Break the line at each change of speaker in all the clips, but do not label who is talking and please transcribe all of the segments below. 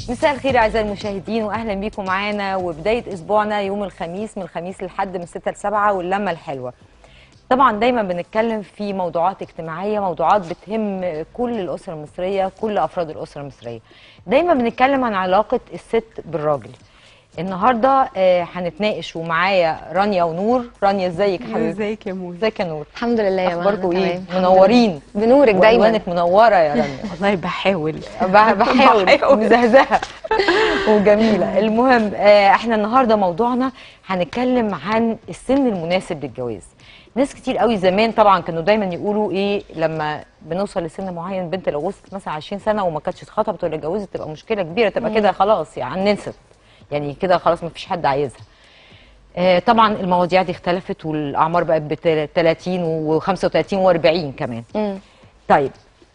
مساء الخير اعزائي المشاهدين واهلا بيكم معانا وبدايه اسبوعنا يوم الخميس من الخميس لحد من 6 ل 7 واللمه الحلوه. طبعا دايما بنتكلم في موضوعات اجتماعيه موضوعات بتهم كل الاسره المصريه كل افراد الاسره المصريه. دايما بنتكلم عن علاقه الست بالراجل. النهارده آه، هنتناقش ومعايا رانيا ونور رانيا ازيك يا حبيبتي
ازيك يا موي
ازيك يا نور
الحمد لله يا
اخباركم
ماما
ايه
تمام.
منورين
بنورك دايما
والوانك منوره يا رانيا
والله بحاول
بح- بحاول
بحاول.
مزهزهه وجميله المهم آه، احنا النهارده موضوعنا هنتكلم عن السن المناسب للجواز ناس كتير قوي زمان طبعا كانوا دايما يقولوا ايه لما بنوصل لسن معين بنت لو وصلت مثلا 20 سنه وما كانتش اتخطبت ولا اتجوزت تبقى مشكله كبيره تبقى كده خلاص يعني ننسى يعني كده خلاص ما فيش حد عايزها آه، طبعا المواضيع دي اختلفت والاعمار بقت ب 30 و35 و40 كمان
مم.
طيب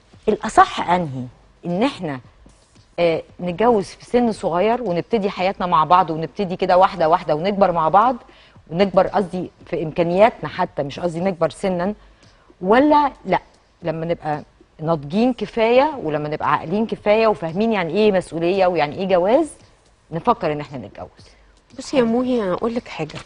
الاصح انهي ان احنا آه نتجوز في سن صغير ونبتدي حياتنا مع بعض ونبتدي كده واحده واحده ونكبر مع بعض ونكبر قصدي في امكانياتنا حتى مش قصدي نكبر سنا ولا لا لما نبقى ناضجين كفايه ولما نبقى عاقلين كفايه وفاهمين يعني ايه مسؤوليه ويعني ايه جواز نفكر ان احنا نتجوز
بصي يا موهي انا اقول لك حاجه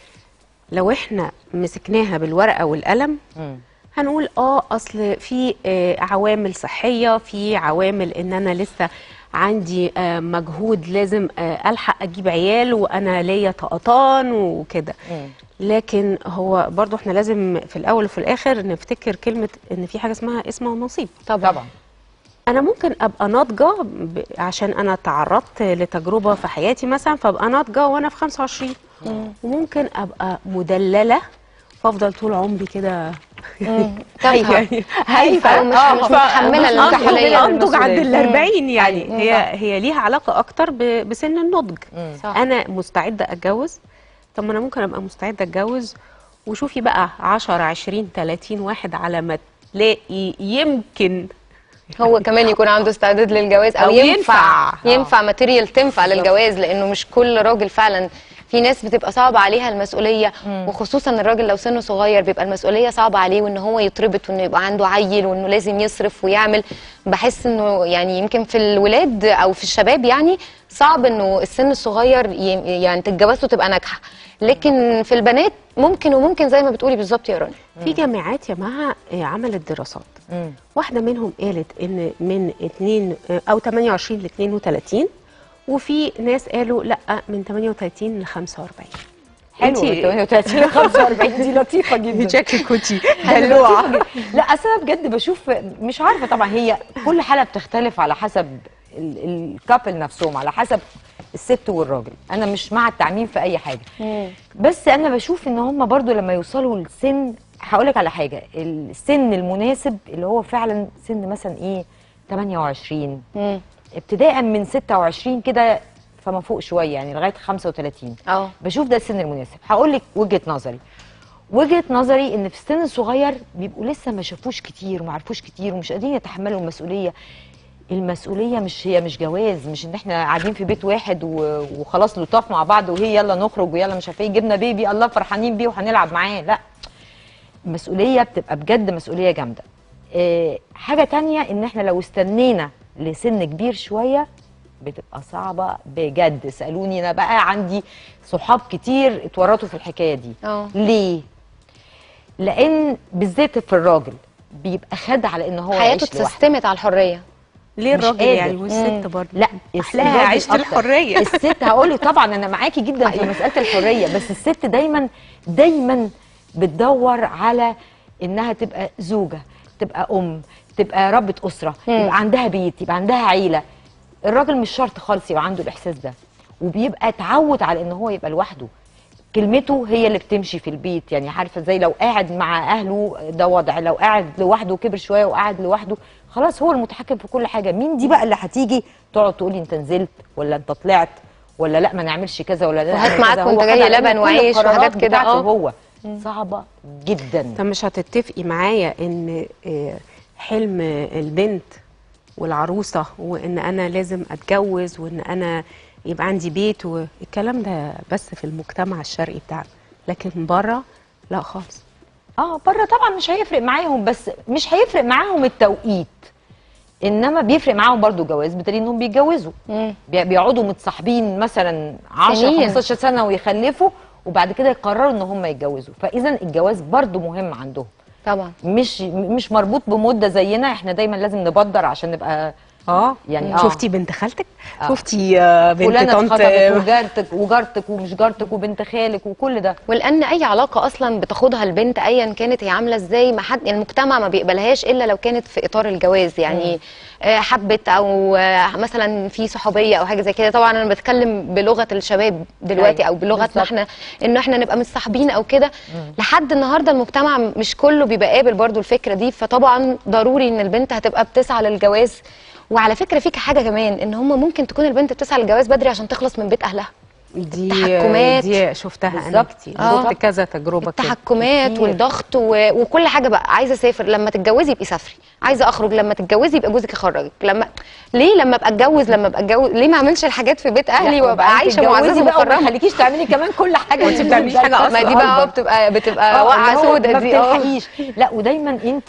لو احنا مسكناها بالورقه والقلم
مم.
هنقول اه اصل في آه عوامل صحيه في عوامل ان انا لسه عندي آه مجهود لازم آه الحق اجيب عيال وانا ليا طقطان وكده
مم.
لكن هو برضو احنا لازم في الاول وفي الاخر نفتكر كلمه ان في حاجه اسمها اسم ونصيب
طبعا
طبعا
انا ممكن ابقى ناضجه ب- عشان انا تعرضت لتجربه في حياتي مثلا فابقى ناضجه وانا في 25 وممكن ابقى مدلله فافضل طول عمري كده
تافهة.
يعني هايفه
أو مش-
آه،
مش
ف-
متحملة
مش
المسؤولية.
أنضج- انضج عند ال 40 يعني
أيوة.
هي هي ليها علاقه اكتر ب- بسن النضج
مم.
صح.
انا مستعده اتجوز طب ما انا ممكن ابقى مستعده اتجوز وشوفي بقى 10 20 30 واحد على ما تلاقي يمكن
هو كمان يكون عنده استعداد للجواز او,
أو
ينفع
ينفع.
ينفع ماتيريال تنفع للجواز لانه مش كل راجل فعلا في ناس بتبقى صعبة عليها المسؤولية وخصوصا الراجل لو سنه صغير بيبقى المسؤولية صعبة عليه وان هو يتربط وانه يبقى عنده عيل وانه لازم يصرف ويعمل بحس انه يعني يمكن في الولاد او في الشباب يعني صعب انه السن الصغير ي- يعني تتجوزه تبقى ناجحة لكن في البنات ممكن وممكن زي ما بتقولي بالظبط يا رانيا
في جامعات يا جماعه آه، عملت دراسات
مم.
واحده منهم قالت ان من 2 آه، او 28 ل 32 وفي ناس قالوا لا من 38 ل 45
حلو
انتي-
38 45 دي لطيفه جدا
شكلك كنتي
دلوعه لا اصل انا بجد بشوف مش عارفه طبعا هي كل حاله بتختلف على حسب الكابل نفسهم على حسب الست والراجل انا مش مع التعميم في اي حاجه بس انا بشوف ان هم برضو لما يوصلوا لسن هقول لك على حاجه السن المناسب اللي هو فعلا سن مثلا ايه 28
مم.
ابتداء من 26 كده فما فوق شويه يعني لغايه 35
اه
بشوف ده السن المناسب هقول لك وجهه نظري وجهه نظري ان في السن الصغير بيبقوا لسه ما شافوش كتير وما عرفوش كتير ومش قادرين يتحملوا المسؤوليه المسؤوليه مش هي مش جواز مش ان احنا قاعدين في بيت واحد و- وخلاص لطاف مع بعض وهي يلا نخرج ويلا مش عارفه ايه جبنا بيبي الله فرحانين بيه وهنلعب معاه لا المسؤوليه بتبقى بجد مسؤوليه جامده إيه حاجه تانية ان احنا لو استنينا لسن كبير شويه بتبقى صعبه بجد سالوني انا بقى عندي صحاب كتير اتورطوا في الحكايه دي
اه
ليه لان بالذات في الراجل بيبقى خد على ان هو
حياته
يعيش لوحده
اتسيستمت على الحريه
ليه
مش
الراجل
قادر.
يعني والست برضه
لا
احلاها
الراجل
عيشه
أكتر.
الحريه
الست هقول لك طبعا انا معاكي جدا في مساله الحريه بس الست دايما دايما بتدور على انها تبقى زوجه تبقى ام تبقى ربة اسره
مم.
يبقى عندها بيت يبقى عندها عيله الراجل مش شرط خالص يبقى عنده الاحساس ده وبيبقى اتعود على ان هو يبقى لوحده كلمته هي اللي بتمشي في البيت يعني عارفه زي لو قاعد مع اهله ده وضع لو قاعد لوحده كبر شويه وقاعد لوحده خلاص هو المتحكم في كل حاجه مين دي بقى اللي هتيجي تقعد تقولي انت نزلت ولا انت طلعت ولا لا ما نعملش كذا ولا لا
وهات
نعمل
معاك
كذا.
وانت
هو
جاي
خد على
لبن
إن كل
وعيش
القرارات
وحاجات كده،
بتاعته
اه.
هو صعبه جدا
طب مش هتتفقي معايا ان آه، حلم البنت والعروسه وان انا لازم اتجوز وان انا يبقى عندي بيت والكلام ده بس في المجتمع الشرقي بتاعنا لكن بره لا خالص
اه بره طبعا مش هيفرق معاهم بس مش هيفرق معاهم التوقيت انما بيفرق معاهم برضو الجواز بدليل انهم بيتجوزوا
مم.
بي- بيقعدوا متصاحبين مثلا 10
سنين.
15 سنه ويخلفوا وبعد كده يقرروا ان هم يتجوزوا فاذا الجواز برضو مهم عندهم
طبعا
مش مش مربوط بمده زينا احنا دايما لازم نبدر عشان نبقى
اه
يعني
يعني
آه.
شفتي بنت خالتك
آه.
شفتي آه، بنت
فلانه
طنط
اتخطبت وجارتك وجارتك ومش جارتك وبنت خالك وكل ده
ولان اي علاقه اصلا بتاخدها البنت ايا كانت هي عامله ازاي ما حد المجتمع ما بيقبلهاش الا لو كانت في اطار الجواز يعني آه، حبت او آه، مثلا في صحوبيه او حاجه زي كده طبعا انا بتكلم بلغه الشباب دلوقتي
أيوة،
او بلغتنا
بالظبط.
احنا انه احنا نبقى متصاحبين او كده لحد النهارده المجتمع مش كله بيبقى قابل برضو الفكره دي فطبعا ضروري ان البنت هتبقى بتسعى للجواز وعلى فكره فيك حاجه كمان ان هم ممكن تكون البنت بتسعى للجواز بدري عشان تخلص من بيت اهلها
دي
التحكمات.
دي شفتها انا
بالظبط.
كتير
آه.
شفت كذا تجربه كده
التحكمات
كتير.
والضغط و... وكل حاجه بقى عايزه اسافر لما تتجوزي يبقي سافري عايزه اخرج لما تتجوزي يبقى جوزك يخرجك لما ليه لما ابقى اتجوز لما ابقى اتجوز ليه ما اعملش الحاجات في بيت اهلي
لا،
وابقى عايشه
تتجوزي
معززه
بقى وما
مكرمه
تخليكيش تعملي كمان كل حاجه
وانت بتعمليش حاجة
ده
أصلاً.
ما دي بقى
أكبر.
آه بتبقى بتبقى
آه،
واقعه
اللي هو
سودة
ما
دي اه
بتلحقيش لا ودايما انت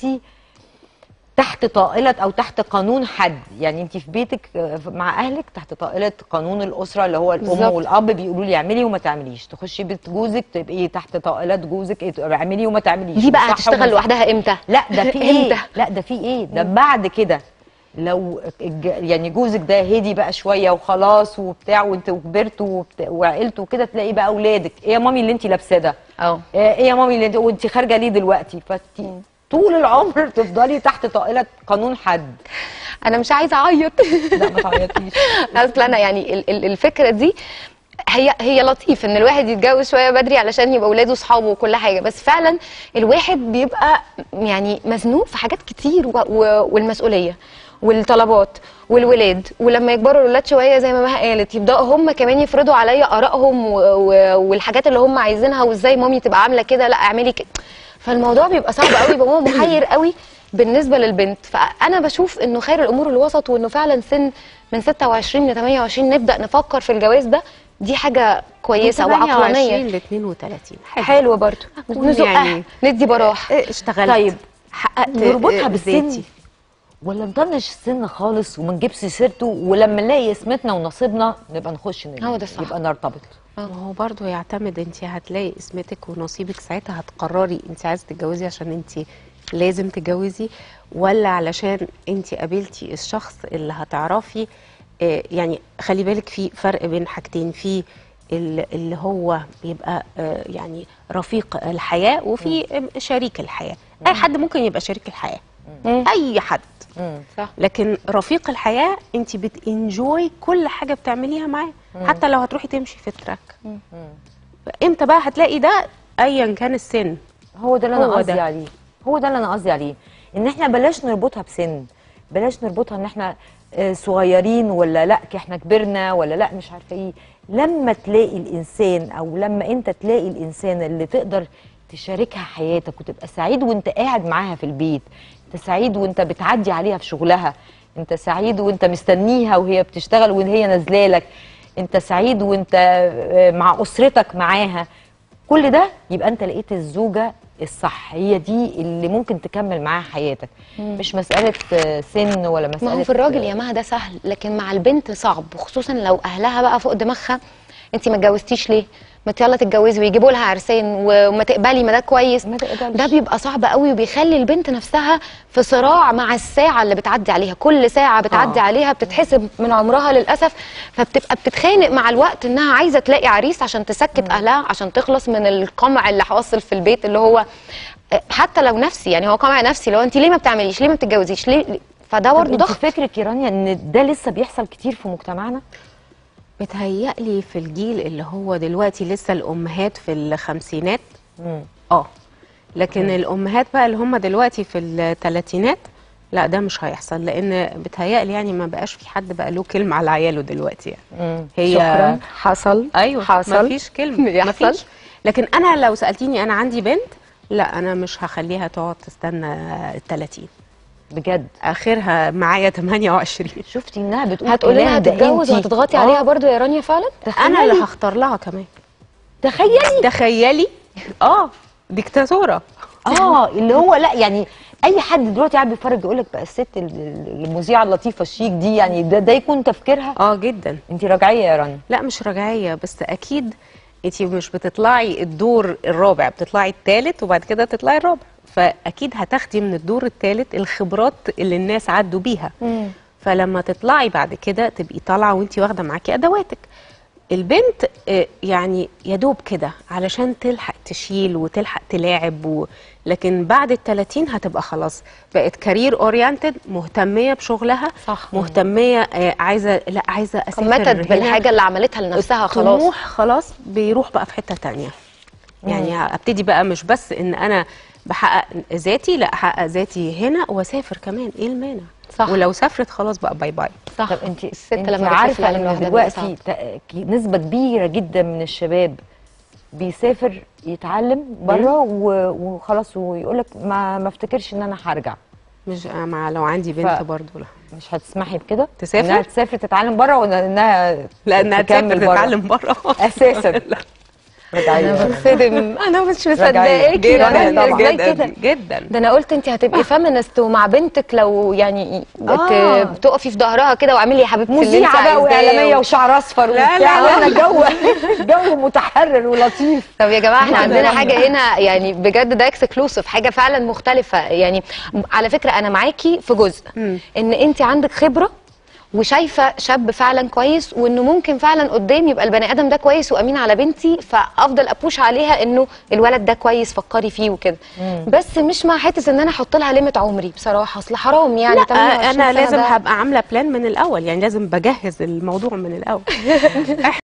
تحت طائله او تحت قانون حد يعني انت في بيتك آه، مع اهلك تحت طائله قانون الاسره اللي هو الام
بالظبط.
والاب بيقولوا لي اعملي وما تعمليش تخشي بيت جوزك تبقي تحت طائله جوزك إيه، اعملي وما تعمليش
دي بقى
صح وما
هتشتغل
صح.
لوحدها امتى
لا ده في ايه
امتى
لا ده في ايه ده بعد كده لو الج- يعني جوزك ده هدي بقى شويه وخلاص وبتاع وانت كبرت وبتاع وعقلت وكده تلاقي بقى اولادك ايه يا مامي اللي انت لابساه ده
اه
ايه يا مامي اللي انت وانت خارجه ليه دلوقتي فانت طول العمر تفضلي تحت طائله قانون حد
انا مش عايزه اعيط
لا ما تعيطيش
اصل انا يعني ال- ال- الفكره دي هي هي لطيف ان الواحد يتجوز شويه بدري علشان يبقى اولاده اصحابه وكل حاجه بس فعلا الواحد بيبقى يعني مزنوق في حاجات كتير و و والمسؤوليه والطلبات والولاد ولما يكبروا الولاد شويه زي ما مها قالت يبداوا هم كمان يفرضوا عليا ارائهم و و والحاجات اللي هم عايزينها وازاي مامي تبقى عامله كده لا اعملي كده فالموضوع بيبقى صعب قوي يبقى هو محير قوي بالنسبه للبنت فانا بشوف انه خير الامور الوسط وانه فعلا سن من 26 ل 28 نبدا نفكر في الجواز ده دي حاجه كويسه
من 28
وعقلانيه
ل 32 حلو
حلوه برضه
أكون
نزقها
يعني-
ندي براح
إيه، اشتغلت
طيب،
حققت
نربطها
آه،
بالسن
ذاتي.
ولا نطنش السن خالص وما نجيبش سيرته ولما نلاقي اسمتنا ونصيبنا نبقى نخش نجيب.
هو ده الصح.
يبقى نرتبط
ما هو برضه يعتمد انت هتلاقي اسمتك ونصيبك ساعتها هتقرري انت عايزه تتجوزي عشان انت لازم تتجوزي ولا علشان انت قابلتي الشخص اللي هتعرفي آه، يعني خلي بالك في فرق بين حاجتين في ال- اللي هو بيبقى آه، يعني رفيق الحياه وفي آم، شريك الحياه اي حد ممكن يبقى شريك الحياه اي حد
صح
لكن رفيق الحياه انت بتنجوي كل حاجه بتعمليها معاه حتى لو هتروحي تمشي في التراك امتى بقى هتلاقي ده ايا كان السن
هو ده اللي انا
هو
قصدي
ده.
عليه هو ده اللي انا قصدي عليه ان احنا بلاش نربطها بسن بلاش نربطها ان احنا آه، صغيرين ولا لا احنا كبرنا ولا لا مش عارفه ايه لما تلاقي الانسان او لما انت تلاقي الانسان اللي تقدر تشاركها حياتك وتبقى سعيد وانت قاعد معاها في البيت انت سعيد وانت بتعدي عليها في شغلها انت سعيد وانت مستنيها وهي بتشتغل وهي نازله لك انت سعيد وانت آه، مع اسرتك معاها كل ده يبقى انت لقيت الزوجه الصح هي دي اللي ممكن تكمل معاها حياتك مش مساله آه، سن ولا مساله
ما هو في الراجل يا مها ده سهل لكن مع البنت صعب خصوصا لو اهلها بقى فوق دماغها انت ما اتجوزتيش ليه ما يلا تتجوزي ويجيبوا لها عرسان و- وما تقبلي ما ده كويس
ما تقبلش.
ده بيبقى صعب قوي وبيخلي البنت نفسها في صراع مع الساعه اللي بتعدي عليها كل ساعه بتعدي
آه.
عليها بتتحسب من عمرها للاسف فبتبقى بتتخانق مع الوقت انها عايزه تلاقي عريس عشان تسكت اهلها عشان تخلص من القمع اللي حاصل في البيت اللي هو حتى لو نفسي يعني هو قمع نفسي لو انت ليه ما بتعمليش ليه ما بتتجوزيش ليه ليه؟ فده
طب
برضه
انت
ضغط
فكرك يا رانيا ان ده لسه بيحصل كتير في مجتمعنا
بتهيألي في الجيل اللي هو دلوقتي لسه الامهات في الخمسينات
مم.
اه لكن الامهات بقى اللي هم دلوقتي في الثلاثينات لا ده مش هيحصل لان بتهيألي يعني ما بقاش في حد بقى له كلمه على عياله دلوقتي يعني
مم.
هي
شكرا حصل
ايوه
حصل
ما فيش كلمه
يحصل.
ما فيش لكن انا لو سالتيني انا عندي بنت لا انا مش هخليها تقعد تستنى ال 30
بجد
اخرها معايا 28
شفتي انها بتقول
هتقولي لها
كلام ده
تتجوز
انتي-
وهتضغطي
آه،
عليها برضو يا رانيا فعلا
انا اللي هختار لها كمان
تخيلي
تخيلي اه ديكتاتوره
اه اللي هو لا يعني اي حد دلوقتي قاعد بيتفرج يقول لك بقى الست ال- ال- المذيعه اللطيفه الشيك دي يعني ده, ده يكون تفكيرها
اه جدا
انت راجعيه يا رنا
لا مش رجعيه بس اكيد انت مش بتطلعي الدور الرابع بتطلعي الثالث وبعد كده تطلعي الرابع فاكيد هتاخدي من الدور الثالث الخبرات اللي الناس عدوا بيها فلما تطلعي بعد كده تبقي طالعه وانت واخده معاكي ادواتك البنت آه، يعني يا دوب كده علشان تلحق تشيل وتلحق تلاعب و... لكن بعد ال 30 هتبقى خلاص بقت كارير اورينتد مهتميه بشغلها
صح.
مهتميه آه، عايزه لا عايزه اسافر
كمتت
هنا.
بالحاجه اللي عملتها لنفسها خلاص
الطموح خلاص بيروح بقى في حته تانية يعني ابتدي بقى مش بس ان انا بحقق ذاتي لا احقق ذاتي هنا واسافر كمان ايه المانع
صح.
ولو سافرت خلاص بقى باي باي
صح
طب انت
الست
انت
لما بتلف
عارفه
العالم
ان
لوحدها بيبقى
دلوقتي
صعب.
ت- نسبه كبيره جدا من الشباب بيسافر يتعلم بره و- وخلاص ويقول لك ما ما افتكرش ان انا هرجع
مش مع لو عندي بنت
ف-
برضو لا
مش هتسمحي بكده
تسافر؟
انها تسافر تتعلم بره ولا انها
لانها
تكمل
تسافر
بره؟
تتعلم بره
اساسا رجعيه
انا بتصدم انا مش
رجعية.
مصدقاكي يا
جداً
رنا
طبعاً.
ازاي
جدا
كده
جدا
ده انا قلت انت هتبقي فيمينست ومع بنتك لو يعني
آه.
ت- بتقفي في ظهرها كده واعملي يا حبيبتي اللي انت
مذيعه بقى
عايزاه
واعلاميه
و-
وشعر اصفر
لا،
وبتاع
لا، لا.
واحنا جو جو متحرر ولطيف
طب يا جماعه احنا
لا،
عندنا
لا.
حاجه هنا يعني بجد ده اكسكلوسيف حاجه فعلا مختلفه يعني على فكره انا معاكي في جزء ان انت عندك خبره وشايفه شاب فعلا كويس وانه ممكن فعلا قدام يبقى البني ادم ده كويس وامين على بنتي فافضل ابوش عليها انه الولد ده كويس فكري فيه وكده بس مش مع حته ان انا احط لها ليميت عمري بصراحه اصل حرام يعني
لا
28
انا
سنة
لازم
ده.
هبقى عامله بلان من الاول يعني لازم بجهز الموضوع من الاول